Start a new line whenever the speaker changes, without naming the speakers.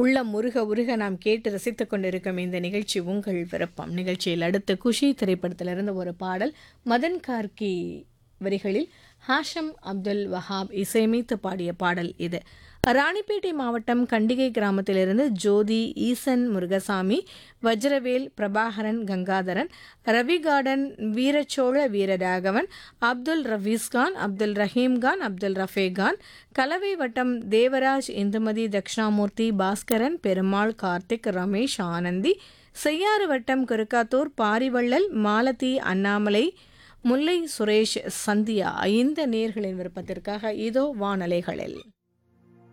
உள்ளம் உருக உருக நாம் கேட்டு ரசித்துக் கொண்டிருக்கும் இந்த நிகழ்ச்சி உங்கள் விருப்பம் நிகழ்ச்சியில் அடுத்து குஷி திரைப்படத்திலிருந்து ஒரு பாடல் மதன் கார்கி வரிகளில் ஹாஷம் அப்துல் வஹாப் இசையமைத்து பாடிய பாடல் இது ராணிப்பேட்டை மாவட்டம் கண்டிகை கிராமத்திலிருந்து ஜோதி ஈசன் முருகசாமி வஜ்ரவேல் பிரபாகரன் கங்காதரன் ரவி கார்டன் வீரச்சோழ வீரராகவன் அப்துல் ரஃபீஸ்கான் அப்துல் ரஹீம்கான் அப்துல் ரஃபேகான் கலவை வட்டம் தேவராஜ் இந்துமதி தக்ஷணாமூர்த்தி பாஸ்கரன் பெருமாள் கார்த்திக் ரமேஷ் ஆனந்தி செய்யாறு வட்டம் குருக்காத்தூர் பாரிவள்ளல் மாலதி அண்ணாமலை முல்லை சுரேஷ் சந்தியா இந்த நேர்களின் விருப்பத்திற்காக இதோ வானலைகளில்